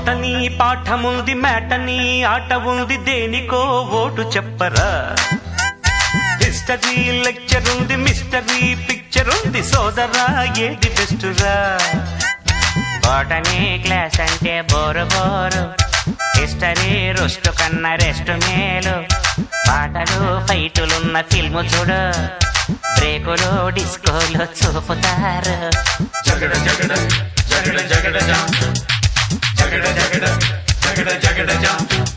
botany పాఠముంది matinee ఆట ఉంది దేనికో ఓటు చెప్పరా హిస్టరీ లెక్చర్ ఉంది మిస్టరీ పిక్చర్ ఉంది సోదరా ఏది బెస్టురా బోటనీ క్లాస్ అంటే బోరు బోరు హిస్టరీ రుస్టు కన్నా రెస్ట్ మేలు పాటలు ఫైటులున్న ఫిల్ము చూడు బ్రేకులు డిస్కోలు చూపుతారు జగడ జగడ జగడ జగడ జా జగడ జగడ జగడ జగడ జా